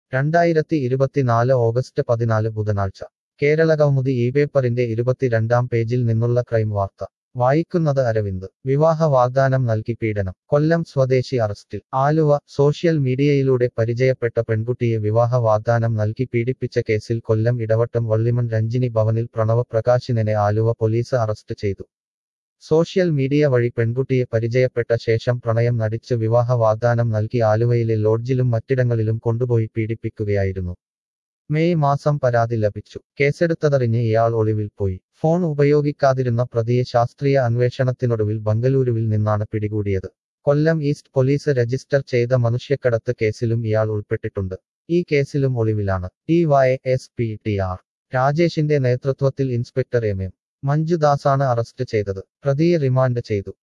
രണ്ടായിരത്തി ഇരുപത്തിനാല് ഓഗസ്റ്റ് പതിനാല് ബുധനാഴ്ച കേരളകൗമുദി ഈ പേപ്പറിന്റെ ഇരുപത്തിരണ്ടാം പേജിൽ നിന്നുള്ള ക്രൈം വാർത്ത വായിക്കുന്നത് അരവിന്ദ് വിവാഹ വാഗ്ദാനം നൽകി പീഡനം കൊല്ലം സ്വദേശി അറസ്റ്റിൽ ആലുവ സോഷ്യൽ മീഡിയയിലൂടെ പരിചയപ്പെട്ട പെൺകുട്ടിയെ വിവാഹ വാഗ്ദാനം നൽകി പീഡിപ്പിച്ച കേസിൽ കൊല്ലം ഇടവട്ടം വള്ളിമൺ രഞ്ജിനി ഭവനിൽ പ്രണവ പ്രകാശിനെ ആലുവ പോലീസ് അറസ്റ്റ് ചെയ്തു സോഷ്യൽ മീഡിയ വഴി പെൺകുട്ടിയെ പരിചയപ്പെട്ട ശേഷം പ്രണയം നടിച്ച് വിവാഹ വാഗ്ദാനം നൽകി ആലുവയിലെ ലോഡ്ജിലും മറ്റിടങ്ങളിലും കൊണ്ടുപോയി പീഡിപ്പിക്കുകയായിരുന്നു മെയ് മാസം പരാതി ലഭിച്ചു കേസെടുത്തതറിഞ്ഞ് ഇയാൾ ഒളിവിൽ പോയി ഫോൺ ഉപയോഗിക്കാതിരുന്ന പ്രതിയെ ശാസ്ത്രീയ അന്വേഷണത്തിനൊടുവിൽ ബംഗളൂരുവിൽ നിന്നാണ് പിടികൂടിയത് കൊല്ലം ഈസ്റ്റ് പോലീസ് രജിസ്റ്റർ ചെയ്ത മനുഷ്യക്കടത്ത് കേസിലും ഇയാൾ ഉൾപ്പെട്ടിട്ടുണ്ട് ഈ കേസിലും ഒളിവിലാണ് D Y S P T R രാജേഷിന്റെ നേതൃത്വത്തിൽ ഇൻസ്പെക്ടർ എം എം മഞ്ജുദാസാണ് അറസ്റ്റ് ചെയ്തത് പ്രതിയെ റിമാൻഡ് ചെയ്തു